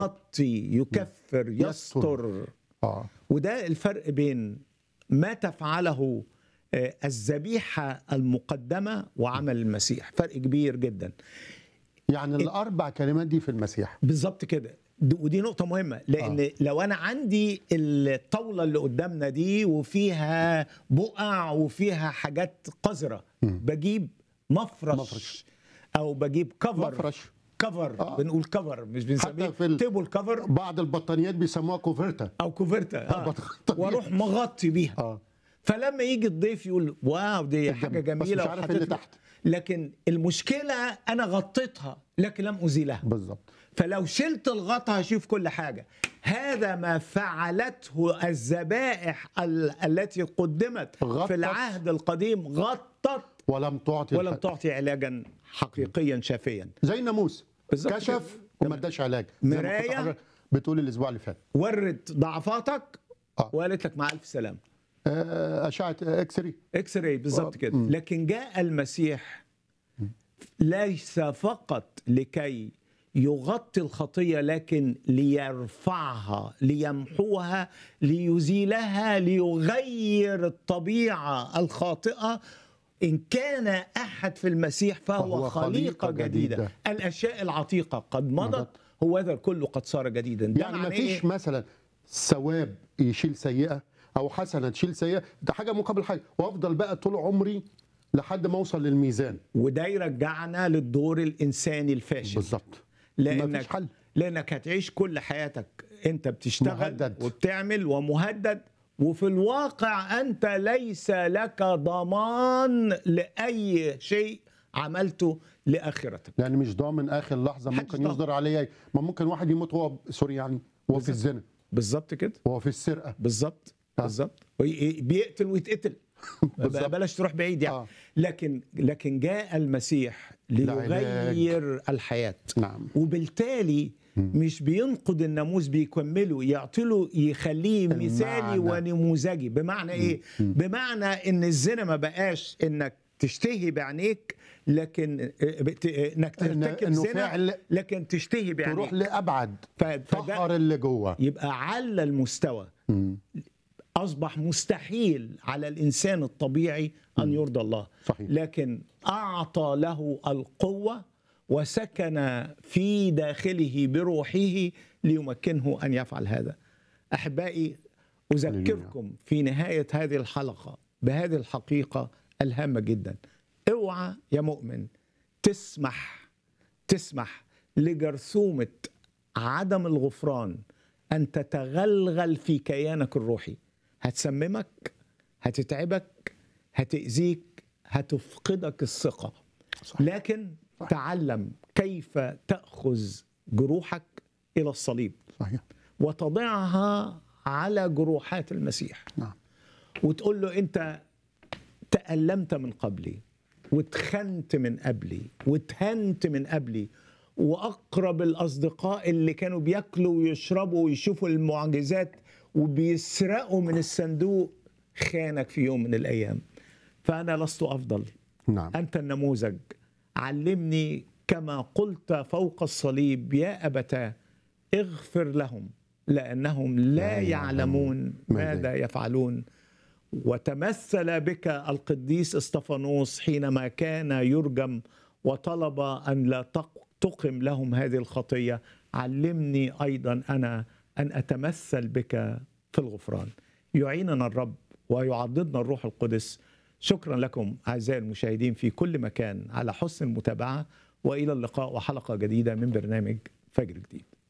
يغطي يكفر يستر. يستر اه وده الفرق بين ما تفعله آه، الذبيحة المقدمة وعمل المسيح فرق كبير جدا يعني الاربع كلمات دي في المسيح بالظبط كده د- ودي نقطة مهمة لأن آه. لو أنا عندي الطاولة اللي قدامنا دي وفيها بقع وفيها حاجات قذرة بجيب مفرش, مفرش. أو بجيب كفر مفرش كفر آه. آه. بنقول كفر مش بنسميه في ال- تيبل كفر بعض البطانيات بيسموها كوفرتا أو كوفرتا آه. بطانية. واروح مغطي بيها اه فلما يجي الضيف يقول واو دي الجنب. حاجه بس جميله مش عارف وحطيت اللي له- تحت. لكن المشكله انا غطيتها لكن لم ازيلها بالظبط فلو شلت الغطا هشوف كل حاجه هذا ما فعلته الذبائح ال- التي قدمت غطت. في العهد القديم غطت ولم تعطي ولم الح- تعطي علاجا حقيقيا شافيا زي الناموس بالظبط كشف كده. وما اداش علاج زي ما كنت مراية. حضرتك بتقول الاسبوع اللي فات ورت ضعفاتك آه. وقالت لك مع الف سلامه آه، اشعه اكس راي اكس راي بالظبط كده مم. لكن جاء المسيح ليس فقط لكي يغطي الخطيه لكن ليرفعها ليمحوها ليزيلها ليغير الطبيعه الخاطئه ان كان احد في المسيح فهو, فهو خليقه, خليقة جديده. جديدة. الاشياء العتيقه قد مضت مضت. هو ذا الكل قد صار جديدا ده يعني ما معناه فيش إيه؟ مثلا ثواب يشيل سيئه او حسنه تشيل سيئه ده حاجه مقابل حاجه وافضل بقى طول عمري لحد ما اوصل للميزان وده يرجعنا للدور الانساني الفاشل بالظبط لانك مفيش حل. لانك هتعيش كل حياتك انت بتشتغل مهدد. وبتعمل ومهدد وفي الواقع انت ليس لك ضمان لاي شيء عملته لاخرتك لان مش ضامن اخر لحظه محدش ممكن ضامن. يصدر عليا ما ممكن واحد يموت وهو سوري يعني وهو في الزنا بالظبط كده وهو في السرقه بالظبط آه. بالظبط وي- بيقتل ويتقتل بالظبط. بلاش تروح بعيد يعني آه. لكن لكن جاء المسيح لعلاج. ليغير الحياه نعم وبالتالي مش بينقض الناموس بيكمله يعطي له يخليه مثالي المعنى. ونموذجي بمعنى ايه بمعنى ان الزنا ما بقاش انك تشتهي بعينيك لكن بت- انك إن- ترتكب إنه زنا فعل لكن تشتهي تروح بعينيك لابعد ف- فده طهر اللي جوه يبقى على المستوى مم. اصبح مستحيل على الانسان الطبيعي ان يرضى الله صحيح. لكن اعطى له القوه وسكن في داخله بروحه ليمكنه ان يفعل هذا احبائي اذكركم في نهايه هذه الحلقه بهذه الحقيقه الهامه جدا اوعى يا مؤمن تسمح تسمح لجرثومه عدم الغفران ان تتغلغل في كيانك الروحي هتسممك هتتعبك هتاذيك هتفقدك الثقه صحيح. لكن تعلم كيف تاخذ جروحك الى الصليب صحيح وتضعها على جروحات المسيح نعم وتقول له انت تألمت من قبلي واتخنت من قبلي واتهنت من قبلي واقرب الاصدقاء اللي كانوا بياكلوا ويشربوا ويشوفوا المعجزات وبيسرقوا من الصندوق خانك في يوم من الايام فانا لست افضل نعم انت النموذج علمني كما قلت فوق الصليب يا ابتاه اغفر لهم لانهم لا لا يعلمون يعلمون ماذا ماذا يفعلون وتمثل بك القديس اسطفانوس حينما كان يرجم وطلب ان لا تق- تقم لهم هذه الخطيه علمني ايضا انا ان اتمثل بك في الغفران يعيننا الرب ويعضدنا الروح القدس شكرا لكم اعزائي المشاهدين في كل مكان على حسن المتابعه والى اللقاء وحلقه جديده من برنامج فجر جديد